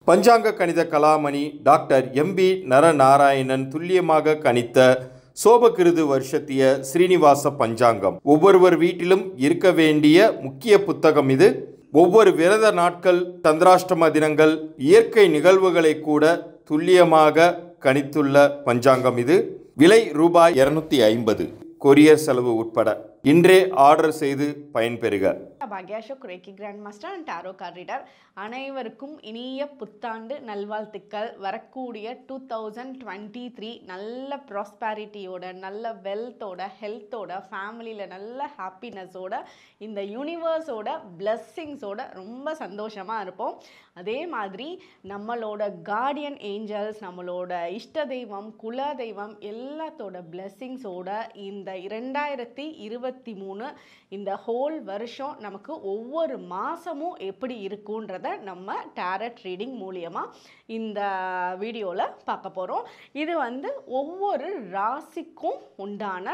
பஞ்சாங்க கணித Kalamani doctor MP Naranarayanan துல்லியமாக கணித்த சோபகிருது வருஷத்திய ஸ்ரீனிவாச பஞ்சாங்கம் ஒவ்வொருவர் வீட்டிலும் இருக்க வேண்டிய முக்கிய புத்தகம் இது ஒவ்வொரு விரத நாட்கள் தந்திராஷ்டம தினங்கள் இயற்கை நிகழ்வுகளை கூட துல்லியமாக கணித்துள்ள பஞ்சாங்கம் இது விலை ரூபாய் இருநூத்தி ஐம்பது கொரியர் செலவு உட்பட இன்றே ஆர்டர் செய்து பயன்பெறுக பாக்யா Ashok reiki grand master and tarot card reader அனைவருக்கும் இனிய புத்தாண்டு நல்வாழ்த்துக்கள் வரக்கூடிய டூ தௌசண்ட் டுவெண்ட்டி த்ரீ நல்ல ப்ராஸ்பாரிட்டியோட நல்ல வெல்த்தோட ஹெல்த்தோட ஃபேமிலியில் நல்ல ஹாப்பினஸோட இந்த யூனிவர்ஸோட பிளெஸ்ஸிங்ஸோட ரொம்ப சந்தோஷமாக இருப்போம் அதே மாதிரி நம்மளோட கார்டியன் ஏஞ்சல்ஸ் நம்மளோட இஷ்ட தெய்வம் குல தெய்வம் எல்லாத்தோட பிளெஸ்ஸிங்ஸோட இந்த இரண்டாயிரத்தி இருபத்தி மூணு இந்த ஹோல் வருஷம் நமக்கு ஒவ்வொரு மாதமும் எப்படி இருக்குன்றத நம்ம டேரட் ரீடிங் மூலியமாக இந்த வீடியோவில் பார்க்க போகிறோம் இது வந்து ஒவ்வொரு ராசிக்கும் உண்டான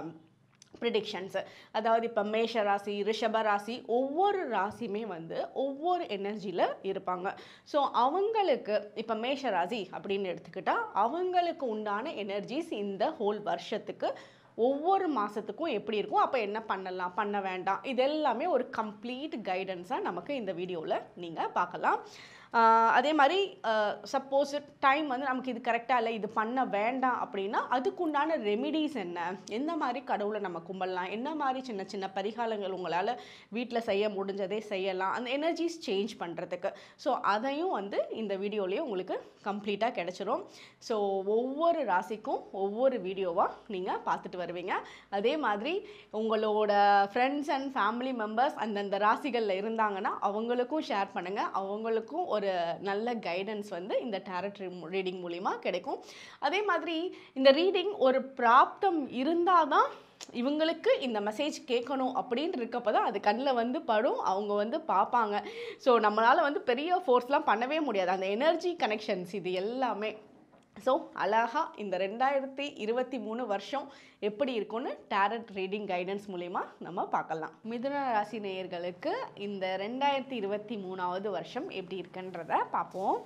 ப்ரிடிக்ஷன்ஸு அதாவது இப்போ மேஷ ராசி ரிஷப ராசி ஒவ்வொரு ராசியுமே வந்து ஒவ்வொரு எனர்ஜியில் இருப்பாங்க ஸோ அவங்களுக்கு இப்போ மேஷ ராசி அப்படின்னு எடுத்துக்கிட்டால் அவங்களுக்கு உண்டான எனர்ஜிஸ் இந்த ஹோல் வருஷத்துக்கு ஒவ்வொரு மாதத்துக்கும் எப்படி இருக்கும் அப்போ என்ன பண்ணலாம் பண்ண வேண்டாம் இது எல்லாமே ஒரு கம்ப்ளீட் கைடன்ஸாக நமக்கு இந்த வீடியோவில் நீங்கள் பார்க்கலாம் ஆஹ் அதே மாதிரி சப்போஸ் டைம் வந்து நமக்கு இது கரெக்டாக இல்லை இது பண்ண வேண்டாம் அப்படின்னா அதுக்குண்டான ரெமிடிஸ் என்ன எந்த மாதிரி கடவுளை நம்ம கும்பிடலாம் என்ன மாதிரி சின்ன சின்ன பரிகாரங்கள் உங்களால் வீட்டில் செய்ய முடிஞ்சதே செய்யலாம் அந்த எனர்ஜிஸ் சேஞ்ச் பண்ணுறதுக்கு ஸோ அதையும் வந்து இந்த வீடியோலேயே உங்களுக்கு கம்ப்ளீட்டாக கிடச்சிரும் ஸோ ஒவ்வொரு ராசிக்கும் ஒவ்வொரு வீடியோவாக நீங்கள் பார்த்துட்டு வருவீங்க அதே மாதிரி உங்களோட ஃப்ரெண்ட்ஸ் அண்ட் ஃபேமிலி மெம்பர்ஸ் அந்தந்த ராசிகளில் இருந்தாங்கன்னா அவங்களுக்கும் ஷேர் பண்ணுங்கள் அவங்களுக்கும் ஒரு நல்ல கைடன்ஸ் வந்து இந்த டேரட் ரீடிங் மூலிமா கிடைக்கும் அதே மாதிரி இந்த ரீடிங் ஒரு பிராப்தம் இருந்தால் தான் இவங்களுக்கு இந்த மெசேஜ் கேட்கணும் அப்படின்ட்டு இருக்கப்போ தான் அது கண்ணில் வந்து படும் அவங்க வந்து பார்ப்பாங்க ஸோ நம்மளால் வந்து பெரிய ஃபோர்ஸ்லாம் பண்ணவே முடியாது அந்த எனர்ஜி கனெக்ஷன்ஸ் இது எல்லாமே ஸோ அழகா இந்த ரெண்டாயிரத்தி இருபத்தி மூணு வருஷம் எப்படி இருக்கும்னு டேரட் ரீடிங் கைடன்ஸ் மூலயமா நம்ம பார்க்கலாம் மிதுன ராசி நேயர்களுக்கு இந்த ரெண்டாயிரத்தி இருபத்தி மூணாவது வருஷம் எப்படி இருக்குன்றத பார்ப்போம்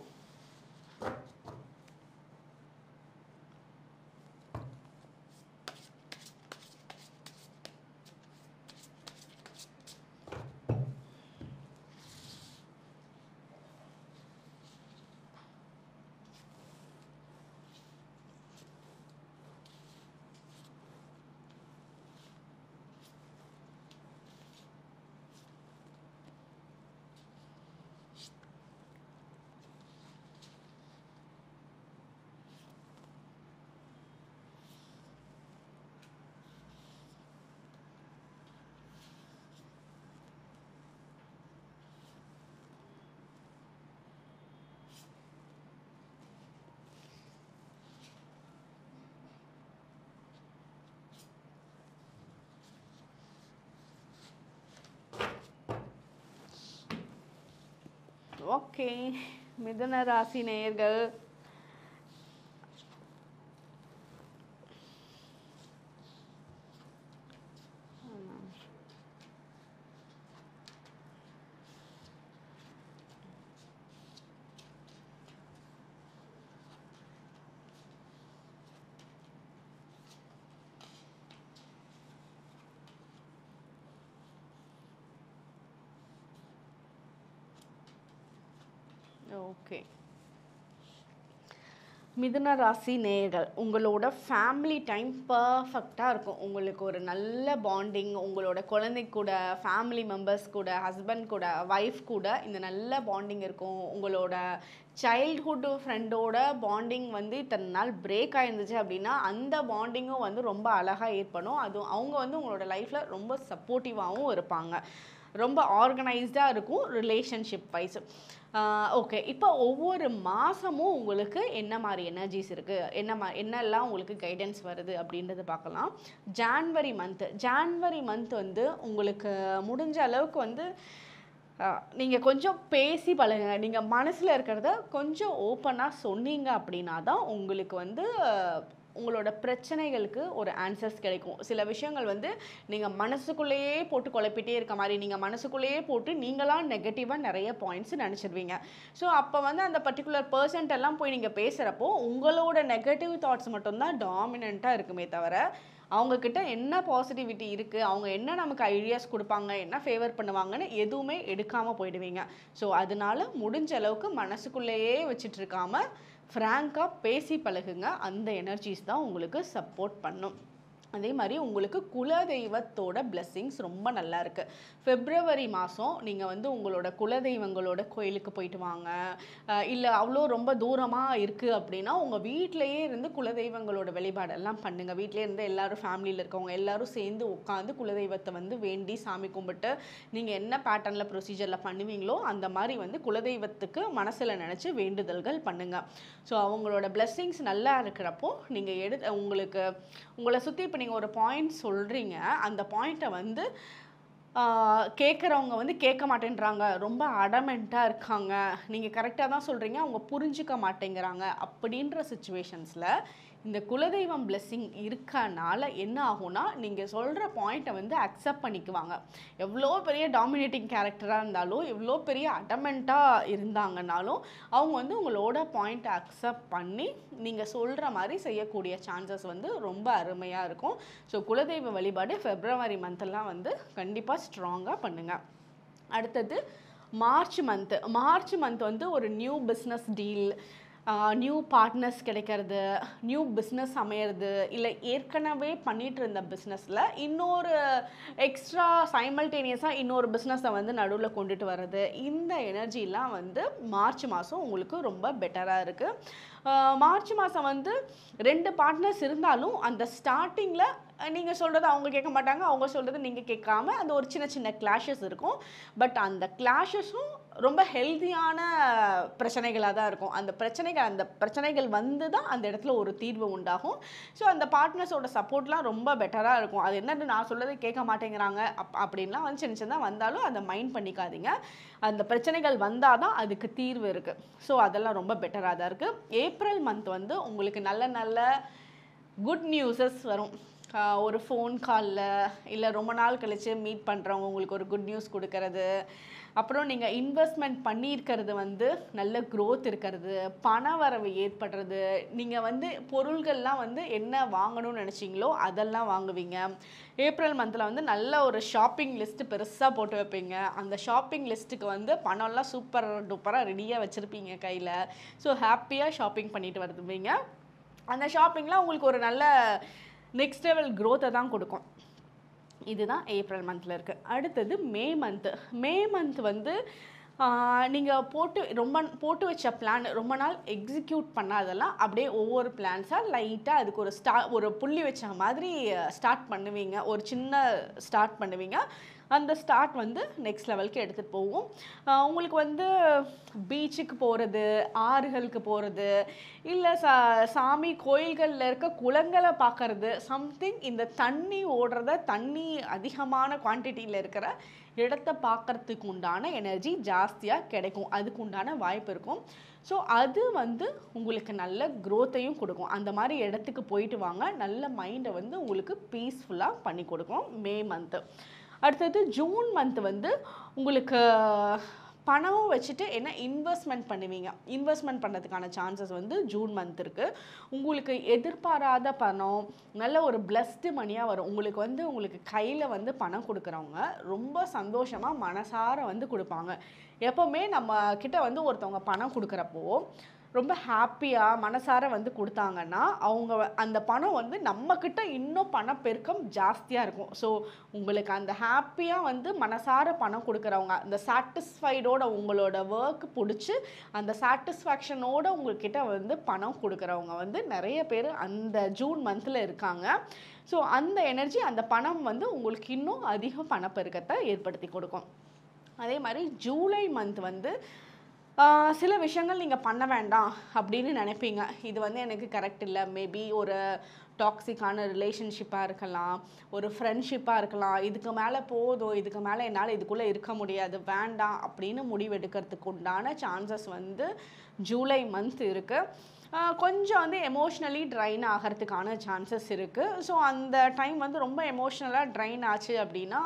ஓகே மிதுன ராசி நேயர்கள் ஓகே மிதுன ராசி நேயர்கள் உங்களோட ஃபேமிலி டைம் பர்ஃபெக்டாக இருக்கும் உங்களுக்கு ஒரு நல்ல பாண்டிங் உங்களோட குழந்தை கூட ஃபேமிலி மெம்பர்ஸ் கூட ஹஸ்பண்ட் கூட ஒய்ஃப் கூட இந்த நல்ல பாண்டிங் இருக்கும் உங்களோட சைல்ட்ஹுட் ஃப்ரெண்டோட பாண்டிங் வந்து இத்தனை நாள் பிரேக் ஆயிருந்துச்சு அப்படின்னா அந்த பாண்டிங்கும் வந்து ரொம்ப அழகாக ஏற்படும் அதுவும் அவங்க வந்து உங்களோட லைஃப்பில் ரொம்ப சப்போர்ட்டிவாகவும் இருப்பாங்க ரொம்ப ஆர்கனைஸ்டாக இருக்கும் ரிலேஷன்ஷிப் வைஸ் ஓகே இப்போ ஒவ்வொரு மாதமும் உங்களுக்கு என்ன மாதிரி எனர்ஜிஸ் இருக்குது என்ன மா என்னெல்லாம் உங்களுக்கு கைடன்ஸ் வருது அப்படின்றத பார்க்கலாம் ஜான்வரி மந்த்து ஜான்வரி மந்த் வந்து உங்களுக்கு முடிஞ்ச அளவுக்கு வந்து நீங்கள் கொஞ்சம் பேசி பழகுங்க நீங்கள் மனசில் இருக்கிறத கொஞ்சம் ஓப்பனாக சொன்னீங்க அப்படின்னா தான் உங்களுக்கு வந்து உங்களோட பிரச்சனைகளுக்கு ஒரு ஆன்சர்ஸ் கிடைக்கும் சில விஷயங்கள் வந்து நீங்கள் மனசுக்குள்ளேயே போட்டு குழப்பிட்டே இருக்க மாதிரி நீங்கள் மனசுக்குள்ளேயே போட்டு நீங்களாம் நெகட்டிவாக நிறைய பாயிண்ட்ஸ் நினச்சிடுவீங்க ஸோ அப்போ வந்து அந்த பர்டிகுலர் பர்சன்ட் எல்லாம் போய் நீங்கள் பேசுகிறப்போ உங்களோட நெகட்டிவ் தாட்ஸ் மட்டும்தான் டாமினண்ட்டாக இருக்குமே தவிர அவங்கக்கிட்ட என்ன பாசிட்டிவிட்டி இருக்குது அவங்க என்ன நமக்கு ஐடியாஸ் கொடுப்பாங்க என்ன ஃபேவர் பண்ணுவாங்கன்னு எதுவுமே எடுக்காமல் போயிடுவீங்க ஸோ அதனால முடிஞ்ச அளவுக்கு மனசுக்குள்ளேயே வச்சுட்டு இருக்காம ஃப்ராங்காக பேசி பழகுங்க அந்த எனர்ஜிஸ் தான் உங்களுக்கு சப்போர்ட் பண்ணும் அதே மாதிரி உங்களுக்கு குலதெய்வத்தோட blessings ரொம்ப நல்லா இருக்கு பிப்ரவரி மாதம் நீங்கள் வந்து உங்களோட குலதெய்வங்களோட கோயிலுக்கு போயிட்டு வாங்க இல்லை அவ்வளோ ரொம்ப தூரமாக இருக்குது அப்படின்னா உங்கள் வீட்டிலையே இருந்து குலதெய்வங்களோட வழிபாடெல்லாம் பண்ணுங்கள் வீட்டிலே இருந்து எல்லாரும் ஃபேமிலியில் இருக்கவங்க எல்லாரும் சேர்ந்து உட்காந்து குலதெய்வத்தை வந்து வேண்டி சாமி கும்பிட்டு நீங்கள் என்ன பேட்டர்னில் ப்ரொசீஜரில் பண்ணுவீங்களோ அந்த மாதிரி வந்து குலதெய்வத்துக்கு மனசில் நினச்சி வேண்டுதல்கள் பண்ணுங்கள் ஸோ அவங்களோட blessings நல்லா இருக்கிறப்போ நீங்கள் எடு உங்களுக்கு உங்களை சுற்றி இப்போ நீங்கள் ஒரு பாயிண்ட் சொல்கிறீங்க அந்த பாயிண்ட்டை வந்து கேட்குறவங்க வந்து கேட்க மாட்டேன்றாங்க ரொம்ப அடமெண்ட்டாக இருக்காங்க நீங்கள் கரெக்டாக தான் சொல்கிறீங்க அவங்க புரிஞ்சுக்க மாட்டேங்கிறாங்க அப்படின்ற சுச்சுவேஷன்ஸில் இந்த குலதெய்வம் blessing இருக்கனால என்ன ஆகும்னா நீங்கள் சொல்கிற பாயிண்ட்டை வந்து அக்செப்ட் பண்ணிக்குவாங்க எவ்வளோ பெரிய டாமினேட்டிங் கேரக்டராக இருந்தாலும் எவ்வளோ பெரிய அடமெண்ட்டாக இருந்தாங்கனாலும் அவங்க வந்து உங்களோட பாயிண்ட்டை அக்செப்ட் பண்ணி நீங்கள் சொல்கிற மாதிரி செய்யக்கூடிய சான்சஸ் வந்து ரொம்ப அருமையாக இருக்கும் ஸோ குலதெய்வ வழிபாடு ஃபெப்ரவரி மந்த்தெல்லாம் வந்து கண்டிப்பாக ஸ்ட்ராங்காக பண்ணுங்கள் அடுத்தது மார்ச் மந்த்து மார்ச் மந்த் வந்து ஒரு new business deal new partners கிடைக்கிறது நியூ பிஸ்னஸ் அமையிறது இல்லை ஏற்கனவே பண்ணிட்டு இருந்த பிஸ்னஸில் இன்னொரு எக்ஸ்ட்ரா சைமல்டேனியஸாக இன்னொரு பிஸ்னஸை வந்து நடுவில் கொண்டுட்டு வர்றது இந்த எனர்ஜிலாம் வந்து மார்ச் மாதம் உங்களுக்கு ரொம்ப பெட்டராக இருக்குது மார்ச் மாதம் வந்து ரெண்டு பார்ட்னர்ஸ் இருந்தாலும் அந்த ஸ்டார்டிங்கில் நீங்கள் சொல்கிறது அவங்க கேட்க மாட்டாங்க அவங்க சொல்கிறது நீங்கள் கேட்காம அந்த ஒரு சின்ன சின்ன கிளாஷஸ் இருக்கும் பட் அந்த கிளாஷஸும் ரொம்ப ஹெல்தியான பிரச்சனைகளாக தான் இருக்கும் அந்த பிரச்சனைகள் அந்த பிரச்சனைகள் வந்து தான் அந்த இடத்துல ஒரு தீர்வு உண்டாகும் ஸோ அந்த பார்ட்னர்ஸோட சப்போர்ட்லாம் ரொம்ப பெட்டராக இருக்கும் அது என்னன்னு நான் சொல்கிறதை கேட்க மாட்டேங்கிறாங்க அப் அப்படின்லாம் வந்து சின்ன சின்னதாக வந்தாலும் அதை மைண்ட் பண்ணிக்காதீங்க அந்த பிரச்சனைகள் வந்தால் தான் அதுக்கு தீர்வு இருக்குது ஸோ அதெல்லாம் ரொம்ப பெட்டராக தான் இருக்குது ஏப்ரல் மந்த் வந்து உங்களுக்கு நல்ல நல்ல குட் நியூஸஸ் வரும் ஆஹ் ஒரு ஃபோன் காலில் இல்லை ரொம்ப நாள் கழித்து மீட் பண்ணுறவங்க உங்களுக்கு ஒரு குட் நியூஸ் கொடுக்கறது அப்புறம் நீங்கள் இன்வெஸ்ட்மெண்ட் பண்ணியிருக்கிறது வந்து நல்ல growth இருக்கிறது பண வரவு ஏற்படுறது நீங்கள் வந்து பொருள்கள்லாம் வந்து என்ன வாங்கணும்னு நினச்சிங்களோ அதெல்லாம் வாங்குவீங்க ஏப்ரல் மந்தில் வந்து நல்ல ஒரு ஷாப்பிங் லிஸ்ட்டு பெருசாக போட்டு வைப்பீங்க அந்த ஷாப்பிங் லிஸ்ட்டுக்கு வந்து பணம்லாம் சூப்பர் டூப்பராக ரெடியாக வச்சுருப்பீங்க கையில் ஸோ ஹாப்பியாக ஷாப்பிங் பண்ணிட்டு வருதுவீங்க அந்த ஷாப்பிங்லாம் உங்களுக்கு ஒரு நல்ல நெக்ஸ்ட் லெவல் growth-அ தான் கொடுக்கும் இதுதான் ஏப்ரல் மந்தில் இருக்குது அடுத்தது மே மந்த்து மே மந்த் வந்து நீங்கள் போட்டு ரொம்ப போட்டு வச்ச பிளான் ரொம்ப நாள் எக்ஸிக்யூட் பண்ணாதெல்லாம் அப்படியே ஒவ்வொரு பிளான்ஸாக லைட்டாக அதுக்கு ஒரு ஸ்டா ஒரு புள்ளி வச்ச மாதிரி ஸ்டார்ட் பண்ணுவீங்க ஒரு சின்ன ஸ்டார்ட் பண்ணுவீங்க அந்த ஸ்டார்ட் வந்து நெக்ஸ்ட் லெவலுக்கு எடுத்துகிட்டு போகும் ஆஹ் உங்களுக்கு வந்து பீச்சுக்கு போகிறது ஆறுகளுக்கு போகிறது இல்லை சா சாமி கோயில்களில் இருக்க குளங்களை பார்க்கறது சம்திங் இந்த தண்ணி ஓடுறத தண்ணி அதிகமான குவான்டிட்டியில் இருக்கிற இடத்த பார்க்கறதுக்கு உண்டான எனர்ஜி ஜாஸ்தியாக கிடைக்கும் அதுக்கு உண்டான வாய்ப்பு இருக்கும் ஸோ அது வந்து உங்களுக்கு நல்ல growth-ஐயும் கொடுக்கும் அந்த மாதிரி இடத்துக்கு போயிட்டு வாங்க நல்ல மைண்டை வந்து உங்களுக்கு பீஸ்ஃபுல்லாக பண்ணி கொடுக்கும் மே மந்த்து அடுத்தது ஜூன் மந்த் வந்து உங்களுக்கு பணமும் வச்சுட்டு என்ன இன்வெஸ்ட்மெண்ட் பண்ணுவீங்க இன்வெஸ்ட்மெண்ட் பண்ணுறதுக்கான சான்சஸ் வந்து ஜூன் மந்த் இருக்குது உங்களுக்கு எதிர்பாராத பணம் நல்ல ஒரு பிளஸ்டு மணியாக வரும் உங்களுக்கு வந்து உங்களுக்கு கையில் வந்து பணம் கொடுக்குறவங்க ரொம்ப சந்தோஷமாக மனசார வந்து கொடுப்பாங்க எப்போவுமே நம்ம கிட்ட வந்து ஒருத்தவங்க பணம் கொடுக்குறப்போ ரொம்ப ஹாப்பியாக மனசார வந்து கொடுத்தாங்கன்னா அவங்க வ- அந்த பணம் வந்து நம்மக்கிட்ட இன்னும் பணப்பெருக்கம் ஜாஸ்தியாக இருக்கும் ஸோ உங்களுக்கு அந்த ஹாப்பியாக வந்து மனசார பணம் கொடுக்குறவங்க அந்த சாட்டிஸ்ஃபைடோட உங்களோட ஒர்க் பிடிச்சி அந்த சாட்டிஸ்ஃபேக்ஷனோட உங்ககிட்ட வந்து பணம் கொடுக்குறவங்க வந்து நிறைய பேர் அந்த ஜூன் மந்தில் இருக்காங்க ஸோ அந்த எனர்ஜி அந்த பணம் வந்து உங்களுக்கு இன்னும் அதிக பணப்பெருக்கத்தை ஏற்படுத்தி கொடுக்கும் அதே மாதிரி ஜூலை மந்த் வந்து ஆஹ் சில விஷயங்கள் நீங்கள் பண்ண வேண்டாம் அப்படின்னு நினைப்பீங்க இது வந்து எனக்கு கரெக்ட் இல்லை மேபி ஒரு டாக்ஸிக்கான ரிலேஷன்ஷிப்பாக இருக்கலாம் ஒரு ஃப்ரெண்ட்ஷிப்பாக இருக்கலாம் இதுக்கு மேலே போதும் இதுக்கு மேலே என்னால் இதுக்குள்ளே இருக்க முடியாது வேண்டாம் அப்படின்னு முடிவெடுக்கிறதுக்கு உண்டான சான்சஸ் வந்து ஜூலை மந்த் இருக்குது கொஞ்சம் வந்து எமோஷ்னலி ட்ரைன் ஆகிறதுக்கான சான்சஸ் இருக்குது ஸோ அந்த டைம் வந்து ரொம்ப எமோஷ்னலாக ட்ரைன் ஆச்சு அப்படின்னா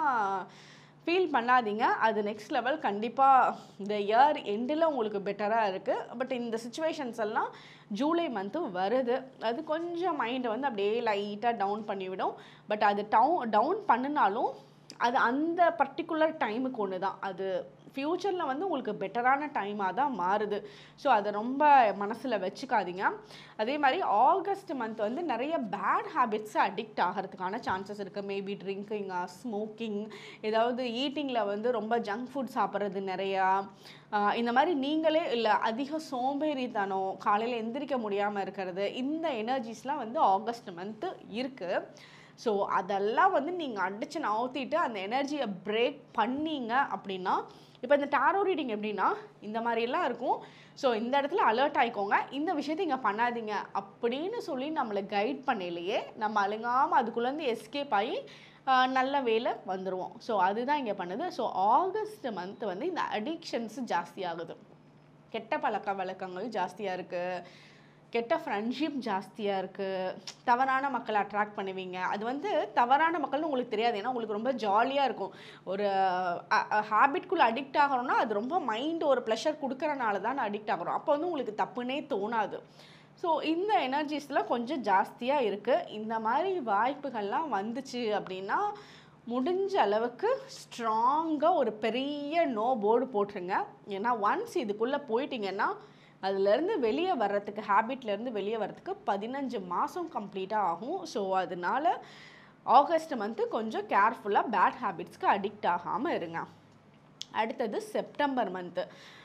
ஃபீல் பண்ணாதீங்க அது நெக்ஸ்ட் லெவல் கண்டிப்பாக இந்த இயர் எண்டில் உங்களுக்கு பெட்டராக இருக்குது பட் இந்த சுச்சுவேஷன்ஸ் எல்லாம் ஜூலை மந்த்து வருது அது கொஞ்சம் மைண்டை வந்து அப்படியே லைட்டாக டவுன் பண்ணிவிடும் பட் அது டவுன் டவுன் பண்ணினாலும் அது அந்த பர்டிகுலர் டைமுக்கு ஒன்று தான் அது ஃப்யூச்சரில் வந்து உங்களுக்கு பெட்டரான டைமாக தான் மாறுது ஸோ அதை ரொம்ப மனசில் வச்சுக்காதீங்க அதே மாதிரி ஆகஸ்ட் மந்த் வந்து நிறைய பேட் ஹேபிட்ஸ் அடிக்ட் ஆகிறதுக்கான சான்சஸ் இருக்குது மேபி ட்ரிங்கிங்கா ஸ்மோக்கிங் ஏதாவது ஈட்டிங்கில் வந்து ரொம்ப ஜங்க் ஃபுட் சாப்பிட்றது நிறையா ஆஹ் இந்த மாதிரி நீங்களே இல்லை அதிக சோம்பேறித்தனம் காலையில் எந்திரிக்க முடியாமல் இருக்கிறது இந்த எனர்ஜிஸ்லாம் வந்து ஆகஸ்ட் மந்த்து இருக்குது ஸோ அதெல்லாம் வந்து நீங்கள் அடிச்சு நவுத்திட்டு அந்த எனர்ஜியை பிரேக் பண்ணீங்க அப்படின்னா இப்போ இந்த டாரோ ரீடிங் எப்படின்னா இந்த மாதிரிலாம் இருக்கும் ஸோ இந்த இடத்துல அலர்ட் ஆயிக்கோங்க இந்த விஷயத்தை இங்கே பண்ணாதீங்க அப்படின்னு சொல்லி நம்மளை கைட் பண்ணலையே நம்ம அழுங்காமல் அதுக்குள்ளேருந்து எஸ்கேப் ஆகி ஆஹ், நல்ல வேலை வந்துடுவோம் ஸோ அதுதான் இங்கே பண்ணுது ஸோ ஆகஸ்ட் மந்த் வந்து இந்த அடிக்ஷன்ஸ் ஜாஸ்தி ஆகுது கெட்ட பழக்க வழக்கங்கள் ஜாஸ்தியாக இருக்குது கெட்ட ஃப்ரெண்ட்ஷிப் ஜாஸ்தியாக இருக்குது தவறான மக்களை அட்ராக்ட் பண்ணுவீங்க அது வந்து தவறான மக்கள்னு உங்களுக்கு தெரியாது ஏன்னா உங்களுக்கு ரொம்ப ஜாலியாக இருக்கும் ஒரு ஹேபிட்குள்ளே அடிக்ட் ஆகிறோம்னா அது ரொம்ப மைண்ட் ஒரு ப்ளஷர் கொடுக்கறனால தான் அடிக்ட் ஆகிறோம் அப்போ வந்து உங்களுக்கு தப்புனே தோணாது ஸோ இந்த எனர்ஜிஸில் கொஞ்சம் ஜாஸ்தியாக இருக்குது இந்த மாதிரி வாய்ப்புகள்லாம் வந்துச்சு அப்படின்னா முடிஞ்ச அளவுக்கு ஸ்ட்ராங்காக ஒரு பெரிய நோ போர்டு போட்டுருங்க ஏன்னா ஒன்ஸ் இதுக்குள்ளே போயிட்டீங்கன்னா அதுலேருந்து வெளியே வர்றதுக்கு ஹேபிட்லேருந்து வெளியே வர்றதுக்கு பதினஞ்சு மாதம் கம்ப்ளீட்டாக ஆகும் ஸோ அதனால ஆகஸ்ட் மந்த்து கொஞ்சம் கேர்ஃபுல்லாக பேட் ஹேபிட்ஸ்க்கு அடிக்ட் ஆகாமல் இருங்க அடுத்தது செப்டம்பர் மந்த்து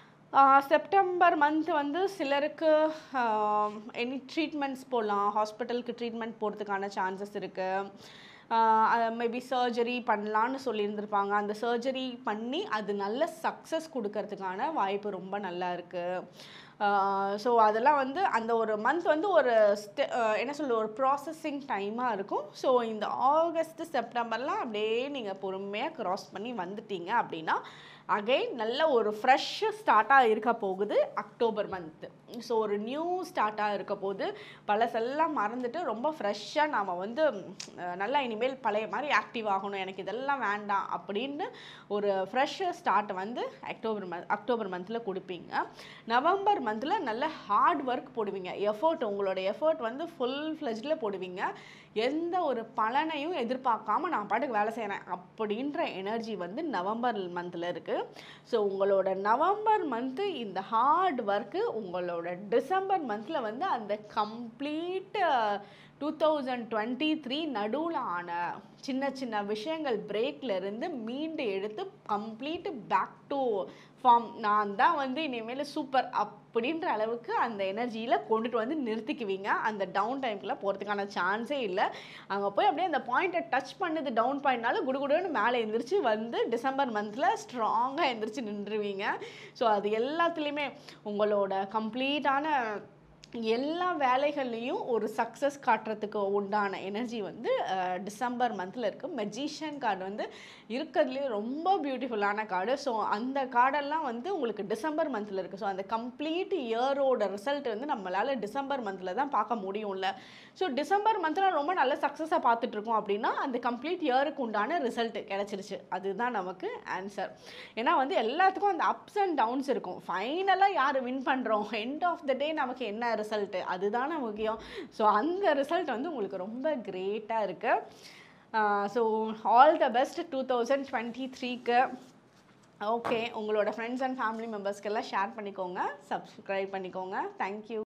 செப்டம்பர் மந்த் வந்து சிலருக்கு எனி ட்ரீட்மெண்ட்ஸ் போகலாம் ஹாஸ்பிட்டலுக்கு ட்ரீட்மெண்ட் போகிறதுக்கான சான்சஸ் இருக்குது மேபி சர்ஜரி பண்ணலான்னு சொல்லியிருந்திருப்பாங்க அந்த சர்ஜரி பண்ணி அது நல்ல சக்ஸஸ் கொடுக்கறதுக்கான வாய்ப்பு ரொம்ப நல்லா இருக்குது ஸோ அதெல்லாம் வந்து அந்த ஒரு மந்த் வந்து ஒரு ஸ்டெ என்ன சொல்ல ஒரு ப்ராசஸிங் டைமாக இருக்கும் ஸோ இந்த ஆகஸ்ட் செப்டம்பர்லாம் அப்படியே நீங்கள் பொறுமையாக க்ராஸ் பண்ணி வந்துட்டீங்க அப்படின்னா அகைன் நல்ல ஒரு ஃப்ரெஷ் ஸ்டார்ட்டாக இருக்க போகுது அக்டோபர் மந்த்து ஸோ ஒரு நியூ ஸ்டார்ட்டாக இருக்க போகுது பழசெல்லாம் மறந்துட்டு ரொம்ப ஃப்ரெஷ்ஷாக நாம் வந்து அஹ், நல்லா இனிமேல் பழைய மாதிரி ஆக்டிவ் ஆகணும் எனக்கு இதெல்லாம் வேண்டாம் அப்படின்னு ஒரு ஃப்ரெஷ் ஸ்டார்ட் வந்து அக்டோபர் மந்த் அக்டோபர் மந்தில் கொடுப்பீங்க நவம்பர் மந்தில் நல்ல ஹார்ட் ஒர்க் போடுவீங்க எஃபோர்ட் உங்களோட எஃபோர்ட் வந்து ஃபுல் ஃப்ளெஜ்டில் போடுவீங்க எந்த ஒரு பலனையும் எதிர்பார்க்காம நான் பாட்டுக்கு வேலை செய்கிறேன் அப்படின்ற எனர்ஜி வந்து நவம்பர் மந்தில் இருக்குது ஸோ உங்களோட நவம்பர் மந்த்து இந்த ஹார்ட் ஒர்க்கு உங்களோட டிசம்பர் மந்தில் வந்து அந்த complete two thousand twenty three நடுவில் ஆன சின்ன சின்ன விஷயங்கள் பிரேக்ல இருந்து மீண்டு எடுத்து கம்ப்ளீட் பேக் டு ஃபார்ம் நான் தான் வந்து இனிமேல் சூப்பர் அப்படின்ற அளவுக்கு அந்த எனர்ஜியில் கொண்டுட்டு வந்து நிறுத்திக்குவீங்க அந்த டவுன் டைம்குள்ளே போகிறதுக்கான சான்ஸே இல்லை அங்கே போய் அப்படியே அந்த பாயிண்ட்டை டச் பண்ணுது டவுன் பாயிண்ட்னால குடுகுடுன்னு மேலே எந்திரிச்சு வந்து டிசம்பர் மந்தில் ஸ்ட்ராங்காக எந்திரிச்சு நின்றுவீங்க ஸோ அது எல்லாத்துலேயுமே உங்களோட கம்ப்ளீட்டான எல்லா வேலைகள்லேயும் ஒரு சக்ஸஸ் காட்டுறதுக்கு உண்டான எனர்ஜி வந்து அஹ், டிசம்பர் மந்தில் இருக்குது மெஜிஷியன் கார்டு வந்து இருக்கிறதுலே ரொம்ப பியூட்டிஃபுல்லான கார்டு ஸோ அந்த கார்டெல்லாம் வந்து உங்களுக்கு டிசம்பர் மந்தில் இருக்குது ஸோ அந்த கம்ப்ளீட் இயரோட ரிசல்ட் வந்து நம்மளால் டிசம்பர் மந்தில் தான் பார்க்க முடியும்ல ஸோ டிசம்பர் மந்தில் ரொம்ப நல்ல சக்ஸஸாக பார்த்துட்ருக்கோம் அப்படின்னா அந்த கம்ப்ளீட் இயருக்கு உண்டான ரிசல்ட் கிடச்சிருச்சு அதுதான் நமக்கு ஆன்சர் ஏன்னா வந்து எல்லாத்துக்கும் அந்த அப்ஸ் அண்ட் டவுன்ஸ் இருக்கும் ஃபைனலாக யார் வின் பண்ணுறோம் எண்ட் ஆஃப் த டே நமக்கு என்ன ரிசல்ட்டு அதுதானே முக்கியம் ஸோ அந்த ரிசல்ட் வந்து உங்களுக்கு ரொம்ப கிரேட்டாக இருக்குது so all the best two thousand twenty த்ரீக்கு ஓகே உங்களோட ஃப்ரெண்ட்ஸ் அண்ட் ஃபேமிலி மெம்பர்ஸ்க்கெல்லாம் ஷேர் பண்ணிக்கோங்க சப்ஸ்கிரைப் பண்ணிக்கோங்க தேங்க்யூ